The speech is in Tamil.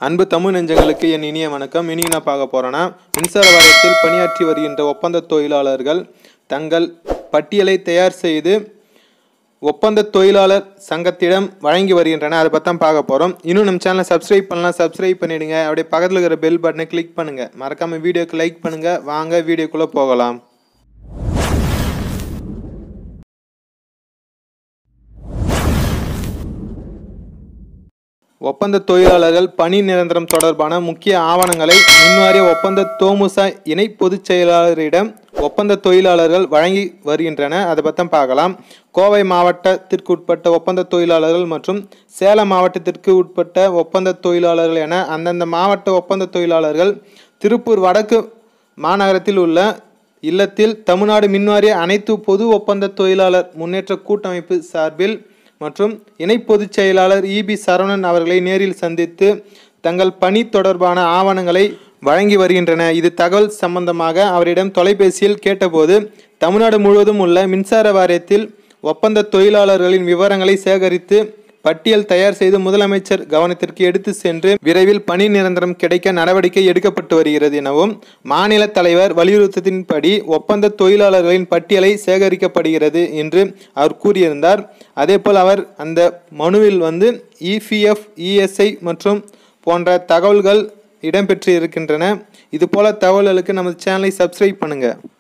அன்பு தமிழ் நெஞ்சங்களுக்கு என் இனிய வணக்கம் இன்னைக்கு நான் பார்க்க போகிறேன்னா மின்சார வாரியத்தில் பணியாற்றி வருகின்ற ஒப்பந்த தொழிலாளர்கள் தங்கள் பட்டியலை தயார் செய்து ஒப்பந்த தொழிலாளர் சங்கத்திடம் வழங்கி வருகின்றன அதை பற்றி தான் பார்க்க போகிறோம் இன்னும் நம்ம சேனலை சப்ஸ்கிரைப் பண்ணலாம் சப்ஸ்கிரைப் பண்ணிடுங்க அப்படியே பக்கத்தில் இருக்கிற பெல் பட்டனை கிளிக் பண்ணுங்கள் மறக்காமல் வீடியோக்கு லைக் பண்ணுங்கள் வாங்க வீடியோக்குள்ளே போகலாம் ஒப்பந்த தொழிலாளர்கள் பணி நிரந்தரம் தொடர்பான முக்கிய ஆவணங்களை மின்வாரிய ஒப்பந்த தோமுசா இணை பொதுச் செயலாளரிடம் ஒப்பந்த தொழிலாளர்கள் வழங்கி வருகின்றன அதை பற்றி பார்க்கலாம் கோவை மாவட்டத்திற்கு உட்பட்ட ஒப்பந்த தொழிலாளர்கள் மற்றும் சேலம் மாவட்டத்திற்கு உட்பட்ட ஒப்பந்த தொழிலாளர்கள் என அந்தந்த மாவட்ட ஒப்பந்த தொழிலாளர்கள் திருப்பூர் வடக்கு மாநகரத்தில் உள்ள இல்லத்தில் தமிழ்நாடு மின்வாரிய அனைத்து பொது ஒப்பந்த தொழிலாளர் முன்னேற்ற கூட்டமைப்பு சார்பில் மற்றும் இணை பொதுச் செயலாளர் இபி சரவணன் அவர்களை நேரில் சந்தித்து தங்கள் பணி தொடர்பான ஆவணங்களை வழங்கி வருகின்றன இது தகவல் சம்பந்தமாக அவரிடம் தொலைபேசியில் கேட்டபோது தமிழ்நாடு முழுவதும் உள்ள மின்சார வாரியத்தில் ஒப்பந்த தொழிலாளர்களின் விவரங்களை சேகரித்து பட்டியல் தயார் செய்து முதலமைச்சர் கவனத்திற்கு எடுத்து சென்று விரைவில் பணி நிரந்தரம் கிடைக்க நடவடிக்கை எடுக்கப்பட்டு வருகிறது எனவும் மாநில தலைவர் வலியுறுத்தத்தின்படி ஒப்பந்த தொழிலாளர்களின் பட்டியலை சேகரிக்கப்படுகிறது என்று அவர் கூறியிருந்தார் அதேபோல் அவர் அந்த மனுவில் வந்து இபிஎஃப் இஎஸ்ஐ மற்றும் போன்ற தகவல்கள் இடம்பெற்று இருக்கின்றன இதுபோல தகவல்களுக்கு நமது சேனலை சப்ஸ்கிரைப் பண்ணுங்கள்